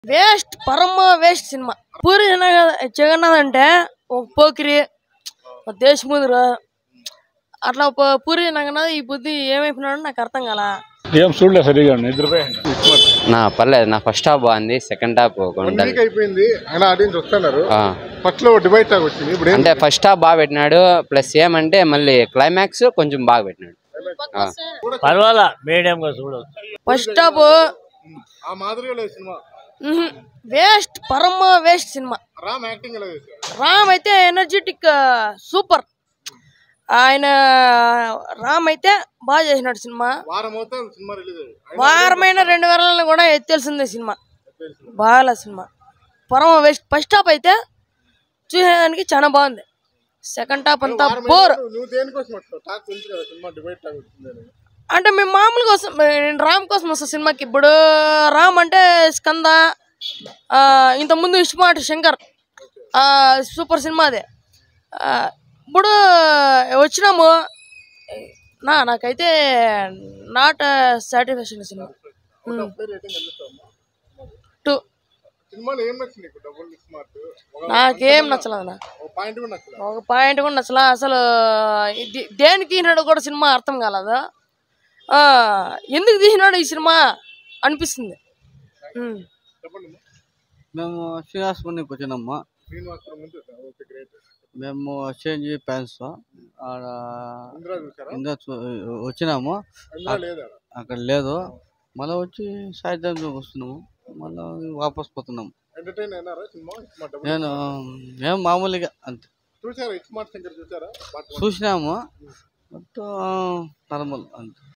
Waste పరమ waste cinema Puri Jagannadh Jagannadh అంటే ఒక పోకిరి ఒక దేశముదురు అట్లా ప- పూరి జగన్నాథ్ ఈ బుద్ధి ఏమైపోయినాడో నాకు అర్థం కాల ఏం చూడలేదు సరిగా నిద్రపోయాను నా పర్లేదు నా ఫస్ట్ హాఫ్ బాగుంది సెకండ్ హాఫ్ వన్ కొంచెం వీక్ అయిపోయింది ఆయన ఆడియన్స్ వస్తున్నారు ఆ. ఫస్ట్ లో డివైడ్ టాక్ వచ్చింది ఇప్పుడు ఏం అంటే ఫస్ట్ హాఫ్ బాగా పెట్టినాడు ప్లస్ ఏమంటే మళ్ళీ క్లైమాక్స్ కొంచెం బాగా పెట్టినాడు ఆ. పర్వాలా మీడియంగా చూడవచ్చు ఫస్ట్ హాఫ్ ఆ మాదిరిగా లేదు సినిమా వేస్ట్ పరమ వేస్ట్ సినిమా రామ్ యాక్టింగ్ ఎలా చేశారు రామ్ అయితే ఎనర్జెటిక్ సూపర్ ఆయన రామ్ అయితే బాగా చేసినాడు సినిమా వారం అవుతుంది సినిమా రిలీజ్ అయ్యి వారమైన రెండు వారాలను కూడా ఎత్తేల్సిందే సినిమా బాగా సినిమా పరమ వేస్ట్ ఫస్ట్ హాఫ్ అయితే చూసేదానికి చాలా బాగుంది సెకండ్ హాఫ్ అంతా బోర్ నువ్వు- నువ్వు దేనికోసం వచ్చావు టాక్ తెలుసు కదా సినిమా డివైడ్ టాక్ వచ్చిందని అంటే మేము మామూలు కోసం నేను రామ్ కోసం వస్తాం సినిమాకి ఇప్పుడు రామ్ అంటే స్కంద ఆ, ఇంతకుముందు ఇష్టమాట శంకర్ ఆ, సూపర్ సినిమా అదే ఆ, ఇప్పుడు వచ్చినాము నా నాకైతే నాట్ సాటిస్ఫాక్షన్ సినిమా రేటింగ్ ఎందుకు టూ సినిమాలో ఏం నచ్చింది నీకు డబుల్ స్మార్ట్ ఒక నాకేం నచ్చలేదు నా ఒక పాయింట్ కూడా నచ్చలేదు ఒక పాయింట్ కూడా నచ్చలా అసలు ఇది దేనికి తీసినాడు కూడా సినిమా అర్థం కాలేదు ఆ, ఎందుకు తీసినాడు ఈ సినిమా అనిపిస్తుంది ఉమ్. చెప్పండి అమ్మా. మేము శ్రీనివాసపురికి వచ్చినాము శ్రీనివాసపురం ముందు ఓకే గ్రేట్ మేము చేంజ్ ప్యాన్స్ ఆడ ఇందిరా చూసారా ఇందా చూ- వచ్చినాము ఇందిరా లేదా అక్కడ లేదు మళ్ళీ వచ్చి సాయంత్రం వస్తున్నాము మళ్ళీ వాపస్ పోతున్నాము ఎంటర్టైన్ అయినారా సినిమా సినిమా డబుల్ నేను మేము మామూలుగా అంతే చూసారా ఇస్మార్ట్ శంకర్ చూసారా పార్ట్ వన్ చూసినాము మొత్తం నార్మల్ అంతే